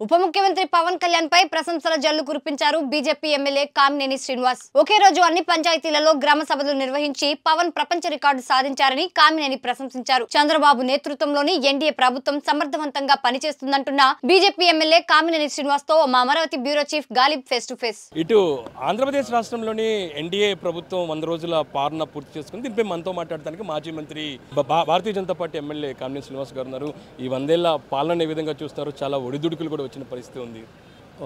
ఉప ముఖ్యమంత్రి పవన్ కళ్యాణ్ పై ప్రశంసల జల్లు కురిపించారు బీజేపీ ఎమ్మెల్యే కామినేని శ్రీనివాస్ ఒకే రోజు అన్ని పంచాయతీలలో గ్రామ సభలు నిర్వహించి పవన్ ప్రపంచ రికార్డు సాధించారని కామినేని ప్రశంసించారు చంద్రబాబు నేతృత్వంలోని ఎన్డీఏ ప్రభుత్వం సమర్థవంతంగా పనిచేస్తుందంటున్న బీజేపీ ఎమ్మెల్యే కామినేని శ్రీనివాస్ తో మా Amaravati bureau chief Ghalib face to face ఇటు ఆంధ్రప్రదేశ్ రాష్ట్రంలోని ఎన్డీఏ ప్రభుత్వం వంద రోజుల పాలన పూర్తి చేసుకుంది దీనిపై మనతో మాట్లాడడానికి మాజీ మంత్రి భా- భా- భారతీయ జనతా పార్టీ ఎమ్మెల్యే కామినేని శ్రీనివాస్ గారు ఉన్నారు ఈ వందేళ్ల పాలన ఏ విధంగా చూస్తారు చాలా ఒడిదుడుకులు కూడా వచ్చిన పరిస్థితి ఉంది ఓ,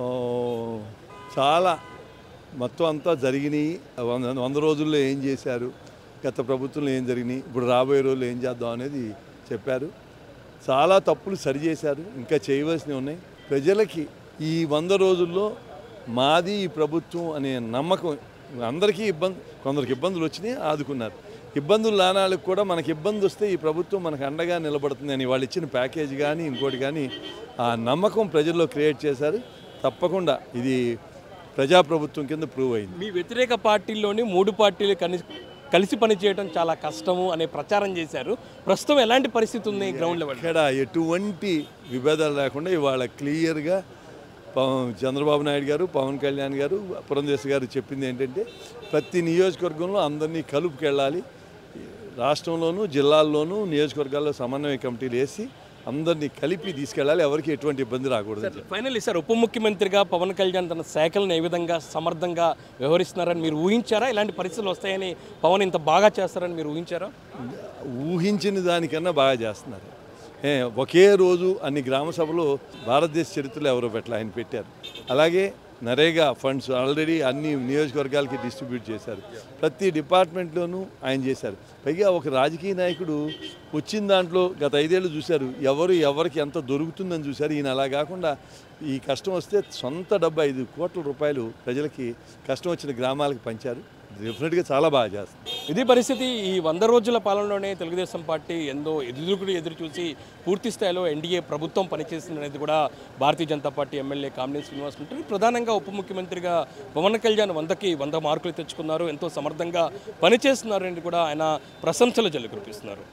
చాలా మొత్తం అంతా జరిగినాయి వంద వంద రోజుల్లో ఏం చేశారు గత ప్రభుత్వంలో ఏం జరిగినాయి ఇప్పుడు రాబోయే రోజుల్లో ఏం చేద్దాం అనేది చెప్పారు చాలా తప్పులు సరిచేశారు ఇంకా చేయవలసినవి ఉన్నాయి ప్రజలకి ఈ వంద రోజుల్లో మాది ఈ ప్రభుత్వం అనే నమ్మకం అందరికీ ఇబ్బంది కొందరికి ఇబ్బందులు వచ్చినాయి ఆదుకున్నారు ఇబ్బందులు లానాలకు కూడా మనకి ఇబ్బంది వస్తే ఈ ప్రభుత్వం మనకు అండగా నిలబడుతుంది అని వాళ్ళు ఇచ్చిన ప్యాకేజ్ కానీ ఇంకోటి కానీ ఆ నమ్మకం ప్రజల్లో క్రియేట్ చేశారు తప్పకుండా ఇది ప్రజాప్రభుత్వం కింద ప్రూవ్ అయింది మీ వ్యతిరేక పార్టీల్లోని మూడు పార్టీలు కని కలిసి పనిచేయడం చాలా కష్టము అనే ప్రచారం చేశారు ప్రస్తుతం ఎలాంటి పరిస్థితి ఉంది గ్రౌండ్ లెవెల్ ఇక్కడ ఎటువంటి విభేదాలు లేకుండా ఇవాళ క్లియర్గా పవన్ చంద్రబాబు నాయుడు గారు పవన్ కళ్యాణ్ గారు పురంధేశ్ గారు చెప్పింది ఏంటంటే ప్రతి నియోజకవర్గంలో అందరినీ కలుపుకెళ్ళాలి రాష్ట్రంలోనూ జిల్లాల్లోనూ నియోజకవర్గాల్లో సమన్వయ కమిటీలు వేసి అందరినీ కలిపి తీసుకెళ్ళాలి ఎవరికి ఎటువంటి ఇబ్బంది రాకూడదు అని చెప్పి. ఫైనల్ సార్ ఉప ముఖ్యమంత్రిగా పవన్ కళ్యాణ్ తన శాఖలను ఏ విధంగా సమర్థంగా వ్యవహరిస్తున్నారని మీరు ఊహించారా ఇలాంటి పరిస్థితులు వస్తాయని పవన్ ఇంత బాగా చేస్తారని మీరు ఊహించారా ఊహించిన దానికన్నా బాగా చేస్తున్నారు ఏ, ఒకే రోజు అన్ని గ్రామ సభలు భారతదేశ చరిత్రలో ఎవరో పెట్టలే ఆయన పెట్టారు అలాగే నరేగా ఫండ్స్ ఆల్రెడీ అన్ని నియోజకవర్గాలకి డిస్ట్రిబ్యూట్ చేశారు ప్రతి డిపార్ట్మెంట్లోనూ ఆయన చేశారు పైగా ఒక రాజకీయ నాయకుడు వచ్చిన దాంట్లో గత ఐదేళ్ళు చూశారు ఎవరు ఎవరికి ఎంత దొరుకుతుందని చూశారు ఈయన అలా కాకుండా ఈ కష్టం వస్తే సొంత డబ్బు ఐదు కోట్ల రూపాయలు ప్రజలకి కష్టం వచ్చిన గ్రామాలకు పంచారు డెఫినెట్గా చాలా బాగా చేస్తారు ఇది పరిస్థితి ఈ వంద రోజుల పాలనలోనే తెలుగుదేశం పార్టీ ఎంతో ఎదురుకుడు ఎదురు చూసి పూర్తి స్థాయిలో ఎన్డీఏ ప్రభుత్వం పనిచేస్తుందనేది కూడా భారతీయ జనతా పార్టీ ఎమ్మెల్యే కామినేని శ్రీనివాస్ అంటారు ప్రధానంగా ఉప ముఖ్యమంత్రిగా పవన్ కళ్యాణ్ వందకి వంద మార్కులు తెచ్చుకున్నారు ఎంతో సమర్థంగా పనిచేస్తున్నారు అని కూడా ఆయన ప్రశంసలు జల్లు కురిపిస్తున్నారు